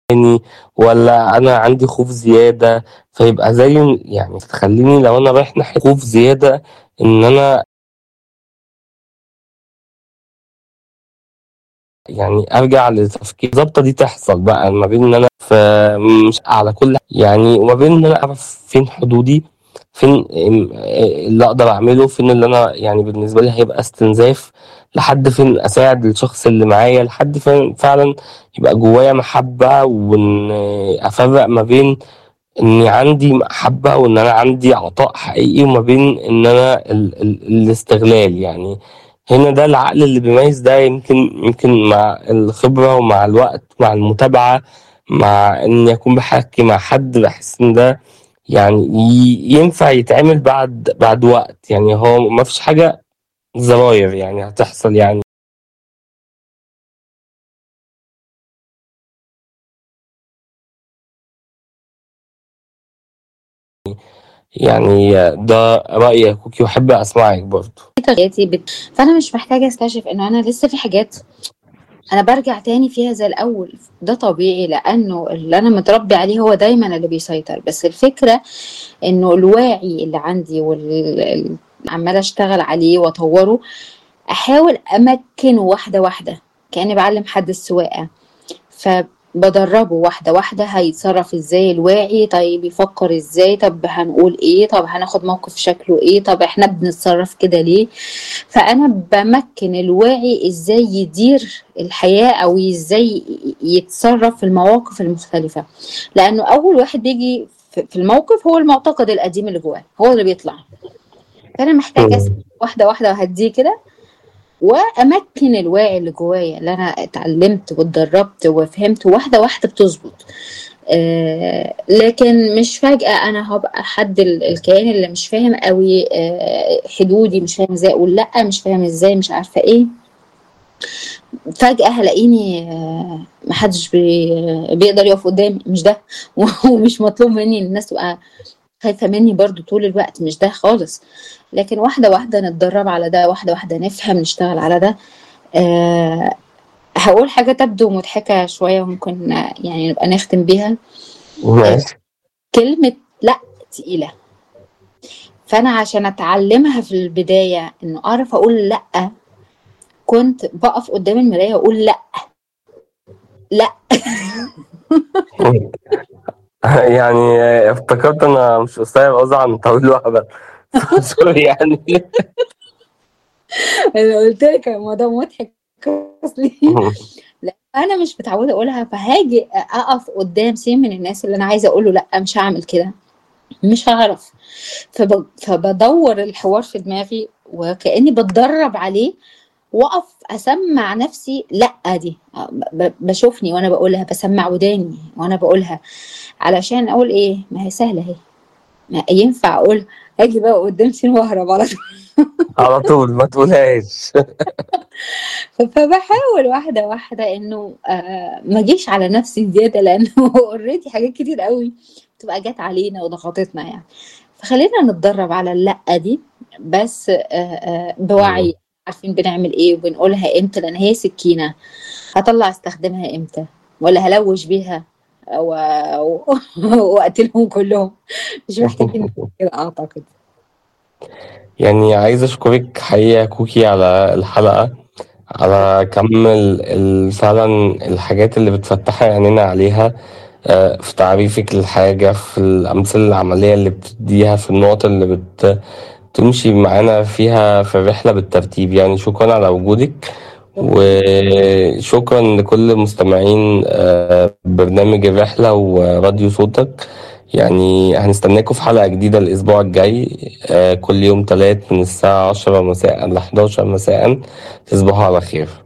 تاني ولا أنا عندي خوف زيادة فيبقى زي يعني تخليني لو أنا رايح ناحية خوف زيادة إن أنا يعني أرجع لتفكير الضبطة دي تحصل بقى ما بين إن أنا فمش على كل يعني وما بين إن أنا أعرف فين حدودي فين اللي أقدر أعمله فين اللي أنا يعني بالنسبة لي هيبقى استنزاف لحد فين أساعد الشخص اللي معايا لحد فين فعلا يبقى جوايا محبة وإن أفرق ما بين إني عندي محبة وإن أنا عندي عطاء حقيقي وما بين إن أنا ال ال الاستغلال يعني هنا ده العقل اللي بيميز ده يمكن يمكن مع الخبرة ومع الوقت مع المتابعة مع إني أكون بحكي مع حد بحس إن ده يعني ي- ينفع يتعمل بعد بعد وقت يعني هو ما فيش حاجة زراير يعني هتحصل يعني يعني ده رأيي يا كوكي وأحب أسمعك برضه حياتي بت... فانا مش محتاجه استكشف انه انا لسه في حاجات انا برجع تاني فيها زي الاول ده طبيعي لانه اللي انا متربي عليه هو دايما اللي بيسيطر بس الفكره انه الواعي اللي عندي واللي عماله اشتغل عليه واطوره احاول امكنه واحده واحده كاني بعلم حد السواقه فبدربه واحده واحده هيتصرف ازاي الواعي طيب يفكر ازاي طب هنقول ايه طب هناخد موقف شكله ايه طب احنا بنتصرف كده ليه فانا بمكن الواعي ازاي يدير الحياه او ازاي يتصرف في المواقف المختلفه لانه اول واحد بيجي في في الموقف هو المعتقد القديم اللي جواه هو اللي بيطلع فانا محتاجه أسمع واحده واحده وهديه كده وامكن الواعي اللي جوايا اللي انا اتعلمت واتدربت وفهمت واحده واحده بتظبط آه لكن مش فجأة أنا هبقى حد ال- الكيان اللي مش فاهم قوي آه حدودي مش فاهم ازاي أقول لأ مش فاهم ازاي مش عارفة ايه فجأة هلاقيني آه محدش بي بيقدر يقف قدامي مش ده ومش مطلوب مني إن الناس تبقى خايفة مني برضو طول الوقت مش ده خالص لكن واحدة واحدة نتدرب على ده واحدة واحدة نفهم نشتغل على ده آه هقول حاجة تبدو مضحكة شوية وممكن آه، يعني نبقى نختم بيها ماشي كلمة لأ تقيلة فأنا عشان أتعلمها في البداية إنه أعرف أقول لأ كنت بقف قدام المراية وأقول لأ لأ يعني افتكرت أنا مش قصير أزعل من طويل وهبل سوري يعني أنا قلت لك الموضوع مضحك أصلي لا أنا مش متعودة أقولها فهاجي أقف قدام سين من الناس اللي أنا عايزة أقوله لأ مش هعمل كده مش هعرف فب... فبدور الحوار في دماغي وكأني بتدرب عليه واقف اسمع نفسي لا دي ب- بشوفني وانا بقولها بسمع وداني وانا بقولها علشان اقول ايه ما هي سهله اهي ما ينفع اقول اجي بقى قدام سين واهرب على طول على طول ما تقولهاش فبحاول واحده واحده انه آه ما اجيش على نفسي زياده لانه اوريدي حاجات كتير قوي بتبقى جت علينا وضغطتنا يعني فخلينا نتدرب على اللا دي بس آه آه بوعي عارفين بنعمل ايه وبنقولها امتى لان هي سكينه هطلع استخدمها امتى ولا هلوش بيها و- واقتلهم كلهم مش محتاجين كده اعتقد يعني عايز أشكرك حقيقة يا كوكي على الحلقة على كم ال- ال- فعلا الحاجات اللي بتفتحي عينينا عليها آه، في تعريفك للحاجة في الأمثلة العملية اللي بتديها في النقط اللي بت تمشي معانا فيها في الرحلة بالترتيب يعني شكرا على وجودك وشكرا لكل مستمعين آه، برنامج الرحلة وراديو صوتك يعني هنستناكم في حلقة جديدة الأسبوع الجاي آه، كل يوم تلات من الساعة عشرة مساء ل 11 مساء تصبحوا على خير